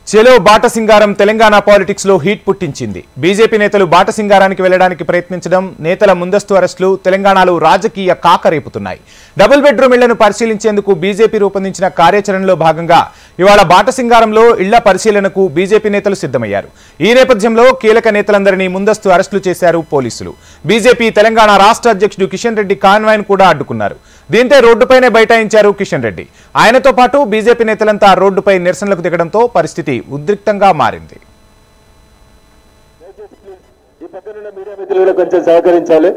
చెలో బాటసింగారం తెలంగాణ పాలిటిక్స్ లో హీట్ పుట్టించింది బీజేపీ నేతలు బాటసింగారానికి వెళ్లడానికి ప్రయత్నించడం నేతల ముందస్తు అరెస్టులు తెలంగాణలో రాజకీయ కాకరేపుతున్నాయి డబుల్ బెడ్రూమ్ ఇళ్లను పరిశీలించేందుకు బీజేపీ రూపొందించిన కార్యాచరణలో భాగంగా ఇవాళ బాటసింగారంలో ఇళ్ల పరిశీలనకు బీజేపీ నేతలు సిద్ధమయ్యారు ఈ నేపథ్యంలో కీలక నేతలందరినీ ముందస్తు అరెస్టులు చేశారు పోలీసులు బీజేపీ తెలంగాణ రాష్ట్ర అధ్యక్షుడు కిషన్ రెడ్డి కాన్వాయ్ను కూడా అడ్డుకున్నారు దీంతో రోడ్డుపైనే బైఠాయించారు కిషన్ రెడ్డి ఆయనతో పాటు బీజేపీ నేతలంతా రోడ్డుపై నిరసనలకు దిగడంతో పరిస్థితి ఉద్రిక్తంగా మారింది ఈ పక్కనున్న మీడియా మిత్రులు కూడా కొంచెం సహకరించాలి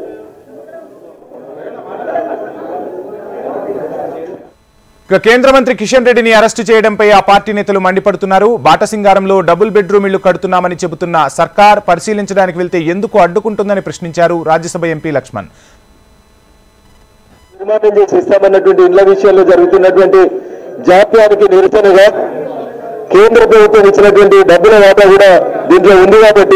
ఇక కేంద్ర మంత్రి కిషన్ రెడ్డిని అరెస్టు చేయడంపై ఆ పార్టీ నేతలు మండిపడుతున్నారు బాటసింగారంలో డబుల్ బెడ్రూమ్ ఇళ్లు కడుతున్నామని చెబుతున్న సర్కార్ పరిశీలించడానికి వెళ్తే ఎందుకు అడ్డుకుంటుందని ప్రశ్నించారు రాజ్యసభ ఎంపీ లక్ష్మణ్ నిర్మాణం చేసి ఇస్తామన్నటువంటి ఇండ్ల విషయంలో జరుగుతున్నటువంటి జాప్యానికి నిరసనగా కేంద్ర ప్రభుత్వం ఇచ్చినటువంటి డబ్బుల వాటా కూడా దీంట్లో ఉంది కాబట్టి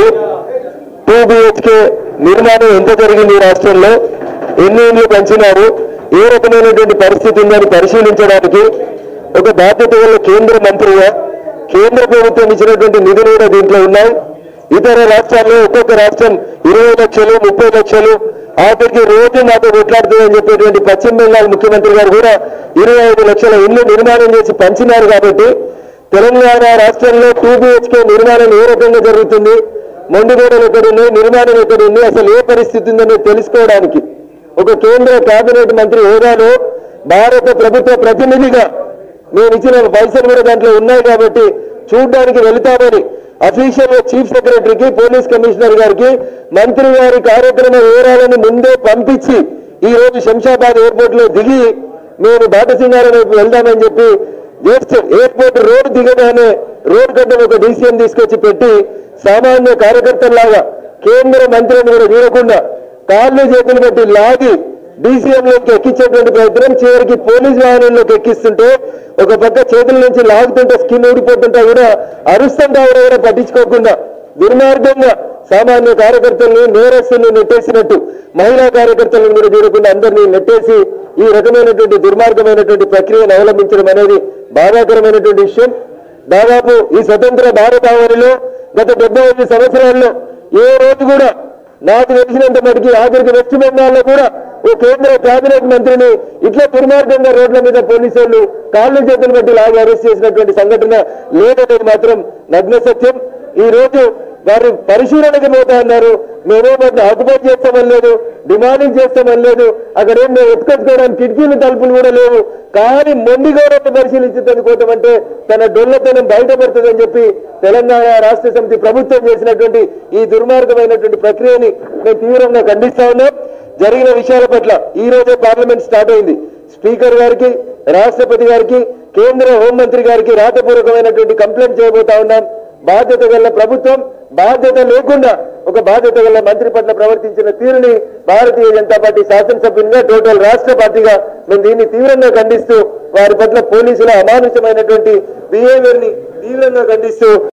టూ బిహెచ్కే నిర్మాణం ఎంత జరిగింది ఈ రాష్ట్రంలో ఎన్ని ఇండ్లు పెంచినారు ఏ రకమైనటువంటి పరిస్థితి ఉందని పరిశీలించడానికి ఒక బాధ్యత గల కేంద్ర మంత్రిగా కేంద్ర ప్రభుత్వం ఇచ్చినటువంటి నిధులు కూడా దీంట్లో ఉన్నాయి ఇతర రాష్ట్రాల్లో ఒక్కొక్క రాష్ట్రం ఇరవై లక్షలు ముప్పై లక్షలు ఆఖరికి రోజు మాతో కొట్లాడుతుందని చెప్పేటువంటి పశ్చిమ బెంగాల్ ముఖ్యమంత్రి గారు కూడా ఇరవై ఐదు లక్షల ఇల్లు నిర్మాణం చేసి పంచినారు కాబట్టి తెలంగాణ రాష్ట్రంలో టూ బిహెచ్కే నిర్మాణం ఏ రకంగా జరుగుతుంది మొండిగోడలు ఎక్కడున్నాయి నిర్మాణం ఎక్కడుంది అసలు ఏ పరిస్థితి ఉందని తెలుసుకోవడానికి ఒక కేంద్ర కేబినెట్ మంత్రి హోదాలో భారత ప్రభుత్వ ప్రతినిధిగా నేను ఇచ్చిన పైసలు కూడా దాంట్లో ఉన్నాయి కాబట్టి చూడడానికి వెళుతామని అఫీషియల్ గా చీఫ్ సెక్రటరీకి పోలీస్ కమిషనర్ గారికి మంత్రి గారి కార్యక్రమ వివరాలను ముందే పంపించి ఈ రోజు శంషాబాద్ ఎయిర్పోర్ట్ లో దిగి మేము బాటసింగారం వైపు వెళ్దామని చెప్పి జస్ట్ ఎయిర్పోర్ట్ రోడ్ దిగగానే రోడ్ కట్ట ఒక డీసీఎం తీసుకొచ్చి పెట్టి సామాన్య కార్యకర్తల్లాగా కేంద్ర మంత్రిని కూడా చూడకుండా కాళ్ళు చేతులు పెట్టి లాగి డీసీఎం లోకి ఎక్కించేటువంటి ప్రయత్నం చివరికి పోలీస్ వాహనంలోకి ఎక్కిస్తుంటే ఒక పక్క చేతుల నుంచి లాగుతుంటే స్కిన్ ఊడిపోతుంటే కూడా అరుస్తుంటా కూడా కూడా పట్టించుకోకుండా దుర్మార్గంగా సామాన్య కార్యకర్తల్ని నేరస్తుల్ని నెట్టేసినట్టు మహిళా కార్యకర్తలను కూడా చూడకుండా అందరినీ నెట్టేసి ఈ రకమైనటువంటి దుర్మార్గమైనటువంటి ప్రక్రియను అవలంబించడం అనేది బాధాకరమైనటువంటి విషయం దాదాపు ఈ స్వతంత్ర భారతావనిలో గత డెబ్బై ఐదు సంవత్సరాల్లో ఏ రోజు కూడా నాకు తెలిసినంత మటుకి ఆఖరికి వెస్ట్ బెంగాల్లో కూడా ఓ కేంద్ర కేబినెట్ మంత్రిని ఇట్లా దుర్మార్గంగా రోడ్ల మీద పోలీసు వాళ్ళు కాళ్ళు చేతులు బట్టి లాగి అరెస్ట్ చేసినటువంటి సంఘటన లేదనేది మాత్రం నగ్న సత్యం ఈ రోజు వారు పరిశీలనకి పోతా అన్నారు మేమో వాటిని ఆక్యుపై చేస్తామని లేదు డిమాండింగ్ చేస్తామని లేదు అక్కడ ఏం మేము ఎత్తుకొచ్చుకోవడానికి కిటికీలు తలుపులు కూడా లేవు కానీ మొండిగోడని పరిశీలించి పోతామంటే తన డొల్లతనం బయటపడుతుందని చెప్పి తెలంగాణ రాష్ట్ర సమితి ప్రభుత్వం చేసినటువంటి ఈ దుర్మార్గమైనటువంటి ప్రక్రియని మేము తీవ్రంగా ఖండిస్తా ఉన్నాం జరిగిన విషయాల పట్ల ఈ రోజే పార్లమెంట్ స్టార్ట్ అయింది స్పీకర్ గారికి రాష్ట్రపతి గారికి కేంద్ర హోంమంత్రి గారికి రాతపూర్వకమైనటువంటి కంప్లైంట్ చేయబోతా ఉన్నాం బాధ్యత గల ప్రభుత్వం బాధ్యత లేకుండా ఒక బాధ్యత గల మంత్రి పట్ల ప్రవర్తించిన తీరుని భారతీయ జనతా పార్టీ శాసనసభ్యునిగా టోటల్ రాష్ట్ర పార్టీగా మేము దీన్ని తీవ్రంగా ఖండిస్తూ వారి పట్ల పోలీసుల అమానుషమైనటువంటి బిహేవియర్ ని తీవ్రంగా ఖండిస్తూ